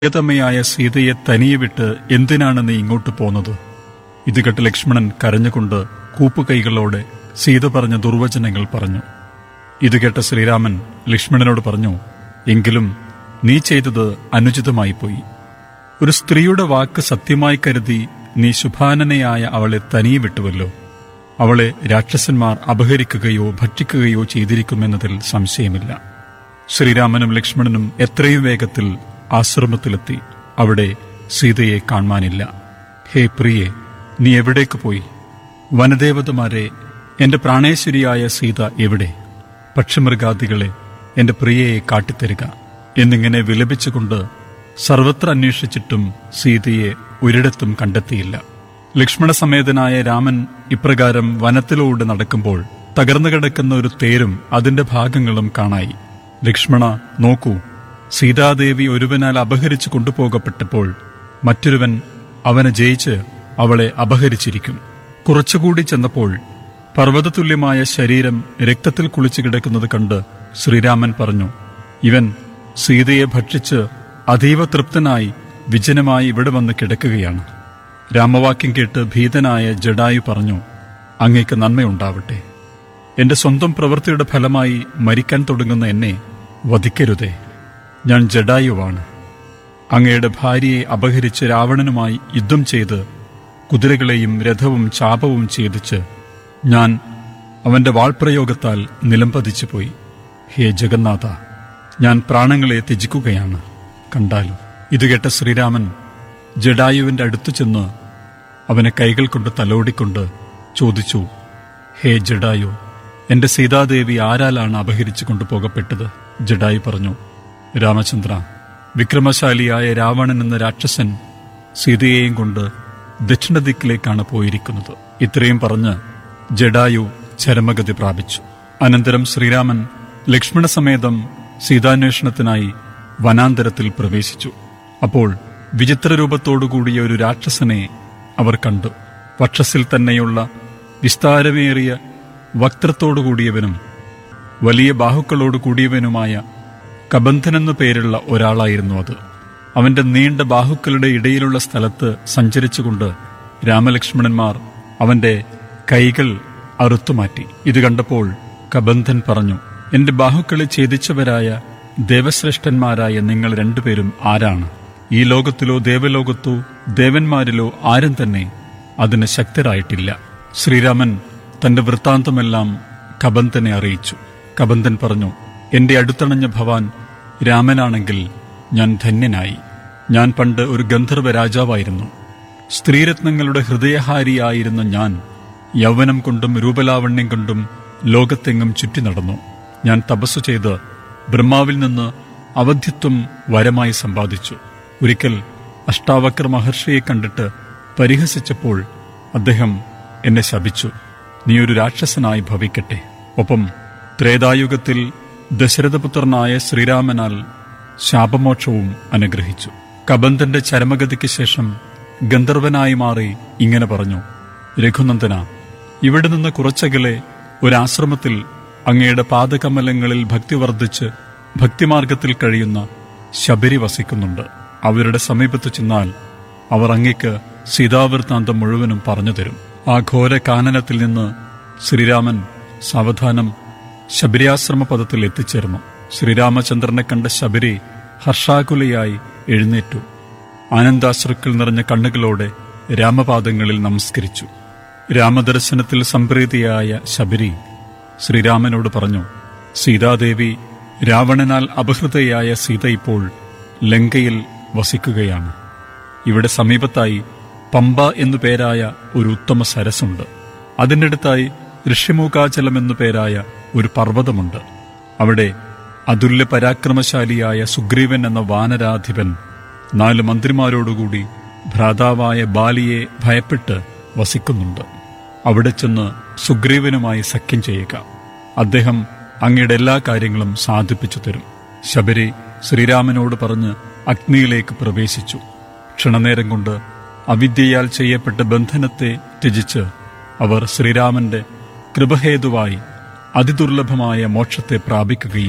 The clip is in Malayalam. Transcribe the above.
പ്രിയതമയായ സീതയെ തനിയെ വിട്ട് എന്തിനാണ് നീ ഇങ്ങോട്ട് പോന്നത് ഇത് കേട്ട് ലക്ഷ്മണൻ കരഞ്ഞുകൊണ്ട് കൂപ്പുകൈകളോടെ സീത പറഞ്ഞ ദുർവചനങ്ങൾ പറഞ്ഞു ഇത് കേട്ട ശ്രീരാമൻ ലക്ഷ്മണനോട് പറഞ്ഞു എങ്കിലും നീ ചെയ്തത് അനുചിതമായി പോയി ഒരു സ്ത്രീയുടെ വാക്ക് സത്യമായി കരുതി നീ ശുഭാനനയായ അവളെ തനിയെ വിട്ടുവല്ലോ അവളെ രാക്ഷസന്മാർ അപഹരിക്കുകയോ ഭക്ഷിക്കുകയോ ചെയ്തിരിക്കുമെന്നതിൽ സംശയമില്ല ശ്രീരാമനും ലക്ഷ്മണനും എത്രയും വേഗത്തിൽ ആശ്രമത്തിലെത്തി അവിടെ സീതയെ കാണാനില്ല ഹേ പ്രിയെ നീ എവിടേക്ക് പോയി വനദേവതമാരെ എന്റെ പ്രാണേശ്വരിയായ സീത എവിടെ പക്ഷിമൃഗാദികളെ എന്റെ പ്രിയയെ കാട്ടിത്തരിക എന്നിങ്ങനെ വിലപിച്ചുകൊണ്ട് സർവത്ര അന്വേഷിച്ചിട്ടും സീതയെ ഒരിടത്തും കണ്ടെത്തിയില്ല ലക്ഷ്മണസമേതനായ രാമൻ ഇപ്രകാരം വനത്തിലൂടെ നടക്കുമ്പോൾ തകർന്നു കിടക്കുന്ന ഒരു തേരും അതിന്റെ ഭാഗങ്ങളും കാണായി ലക്ഷ്മണ നോക്കൂ സീതാദേവി ഒരുവനാൽ അപഹരിച്ചു കൊണ്ടുപോകപ്പെട്ടപ്പോൾ മറ്റൊരുവൻ അവനെ ജയിച്ച് അവളെ അപഹരിച്ചിരിക്കും കുറച്ചുകൂടി ചെന്നപ്പോൾ പർവ്വതതുല്യമായ ശരീരം രക്തത്തിൽ കുളിച്ചു കിടക്കുന്നത് കണ്ട് ശ്രീരാമൻ പറഞ്ഞു ഇവൻ സീതയെ ഭക്ഷിച്ച് അതീവ തൃപ്തനായി വിജനമായി ഇവിടെ വന്ന് കിടക്കുകയാണ് രാമവാക്യം കേട്ട് ഭീതനായ ജഡായു പറഞ്ഞു അങ്ങേക്ക് നന്മയുണ്ടാവട്ടെ എന്റെ സ്വന്തം പ്രവൃത്തിയുടെ ഫലമായി മരിക്കാൻ തുടങ്ങുന്ന എന്നെ വധിക്കരുതേ ഞാൻ ജഡായുവാണ് അങ്ങയുടെ ഭാര്യയെ അപഹരിച്ച് രാവണനുമായി യുദ്ധം ചെയ്ത് കുതിരകളെയും രഥവും ചാപവും ഛേദിച്ച് ഞാൻ അവന്റെ വാൾപ്രയോഗത്താൽ നിലംപതിച്ചു പോയി ഹേ ജഗന്നാഥ ഞാൻ പ്രാണങ്ങളെ ത്യജിക്കുകയാണ് കണ്ടാലും ഇത് കേട്ട ശ്രീരാമൻ ജഡായുവിന്റെ അടുത്തു ചെന്ന് അവനെ കൈകൾ കൊണ്ട് തലോടിക്കൊണ്ട് ചോദിച്ചു ഹേ ജഡായു എന്റെ സീതാദേവി ആരാലാണ് അപഹരിച്ചു കൊണ്ടുപോകപ്പെട്ടത് ജഡായു പറഞ്ഞു രാമചന്ദ്ര വിക്രമശാലിയായ രാവണൻ എന്ന രാക്ഷസൻ സീതയെയും കൊണ്ട് ദക്ഷിണദിക്കിലേക്കാണ് പോയിരിക്കുന്നത് ഇത്രയും പറഞ്ഞ് ജഡായു ചരമഗതി പ്രാപിച്ചു അനന്തരം ശ്രീരാമൻ ലക്ഷ്മണസമേതം സീതാന്വേഷണത്തിനായി വനാന്തരത്തിൽ പ്രവേശിച്ചു അപ്പോൾ വിചിത്ര രൂപത്തോടുകൂടിയ ഒരു രാക്ഷസനെ അവർ കണ്ടു വക്ഷസിൽ തന്നെയുള്ള വിസ്താരമേറിയ വക്ത്രത്തോടുകൂടിയവനും വലിയ ബാഹുക്കളോട് കൂടിയവനുമായ കബന്ധൻ എന്നു പേരുള്ള ഒരാളായിരുന്നു അത് അവന്റെ നീണ്ട ബാഹുക്കളുടെ ഇടയിലുള്ള സ്ഥലത്ത് സഞ്ചരിച്ചുകൊണ്ട് രാമലക്ഷ്മണന്മാർ അവന്റെ കൈകൾ അറുത്തുമാറ്റി ഇത് കണ്ടപ്പോൾ കബന്ധൻ പറഞ്ഞു എന്റെ ബാഹുക്കളെ ഛേദിച്ചവരായ ദേവശ്രേഷ്ഠന്മാരായ നിങ്ങൾ രണ്ടുപേരും ആരാണ് ഈ ലോകത്തിലോ ദേവലോകത്തോ ദേവന്മാരിലോ ആരും തന്നെ അതിന് ശക്തരായിട്ടില്ല ശ്രീരാമൻ തന്റെ വൃത്താന്തമെല്ലാം കബന്ധനെ അറിയിച്ചു കബന്ധൻ പറഞ്ഞു എന്റെ അടുത്തണഞ്ഞ ഭവാൻ രാമനാണെങ്കിൽ ഞാൻ ധന്യനായി ഞാൻ പണ്ട് ഒരു ഗന്ധർവ രാജാവായിരുന്നു സ്ത്രീരത്നങ്ങളുടെ ഹൃദയഹാരിയായിരുന്ന ഞാൻ യൗവനം കൊണ്ടും രൂപലാവണ്യം കൊണ്ടും ലോകത്തെങ്ങും ചുറ്റി നടന്നു ഞാൻ തപസ്സു ചെയ്ത് ബ്രഹ്മാവിൽ നിന്ന് അവധ്യത്വം വരമായി സമ്പാദിച്ചു ഒരിക്കൽ അഷ്ടാവക്ര മഹർഷിയെ കണ്ടിട്ട് പരിഹസിച്ചപ്പോൾ അദ്ദേഹം എന്നെ ശപിച്ചു നീ ഒരു രാക്ഷസനായി ഭവിക്കട്ടെ ഒപ്പം ത്രേതായുഗത്തിൽ ദശരഥപുത്രനായ ശ്രീരാമനാൽ ശാപമോക്ഷവും അനുഗ്രഹിച്ചു കബന്ധന്റെ ചരമഗതിക്ക് ശേഷം ഗന്ധർവനായി മാറി ഇങ്ങനെ പറഞ്ഞു രഘുനന്ദന ഇവിടെ നിന്ന് കുറച്ചകലെ ഒരാശ്രമത്തിൽ അങ്ങയുടെ പാദകമലങ്ങളിൽ ഭക്തി വർദ്ധിച്ച് ഭക്തിമാർഗത്തിൽ കഴിയുന്ന ശബരി വസിക്കുന്നുണ്ട് അവരുടെ സമീപത്ത് ചെന്നാൽ അവർ അങ്ങയ്ക്ക് സീതാവൃത്താന്തം മുഴുവനും പറഞ്ഞു തരും ആ ഘോര കാനനത്തിൽ നിന്ന് ശ്രീരാമൻ സാവധാനം ശബരിയാശ്രമ പദത്തിൽ എത്തിച്ചേർന്നു ശ്രീരാമചന്ദ്രനെ കണ്ട ശബരി ഹർഷാകുലയായി എഴുന്നേറ്റു ആനന്ദാശ്രുക്കൾ നിറഞ്ഞ കണ്ണുകളോടെ രാമപാദങ്ങളിൽ നമസ്കരിച്ചു രാമദർശനത്തിൽ സംപ്രീതിയായ ശബരി ശ്രീരാമനോട് പറഞ്ഞു സീതാദേവി രാവണനാൽ അപഹൃതയായ സീത ഇപ്പോൾ ലങ്കയിൽ വസിക്കുകയാണ് ഇവിടെ സമീപത്തായി പമ്പ എന്നു പേരായ ഒരു ഉത്തമ സരസുണ്ട് അതിനടുത്തായി ഋഷിമൂകാചലം എന്നു പേരായ ഒരു പർവ്വതമുണ്ട് അവിടെ അതുല്യ പരാക്രമശാലിയായ സുഗ്രീവൻ എന്ന വാനരാധിപൻ നാല് മന്ത്രിമാരോടുകൂടി ഭ്രാതാവായ ബാലിയെ ഭയപ്പെട്ട് വസിക്കുന്നുണ്ട് അവിടെ ചെന്ന് സുഗ്രീവനുമായി സഖ്യം ചെയ്യുക അദ്ദേഹം അങ്ങയുടെ എല്ലാ കാര്യങ്ങളും സാധിപ്പിച്ചു തരും ശബരി ശ്രീരാമനോട് പറഞ്ഞ് അഗ്നിയിലേക്ക് പ്രവേശിച്ചു ക്ഷണനേരം കൊണ്ട് അവിദ്യയാൽ ചെയ്യപ്പെട്ട ബന്ധനത്തെ ത്യജിച്ച് അവർ ശ്രീരാമന്റെ കൃപഹേതുവായി അതിദുർലഭമായ മോക്ഷത്തെ പ്രാപിക്കുകയും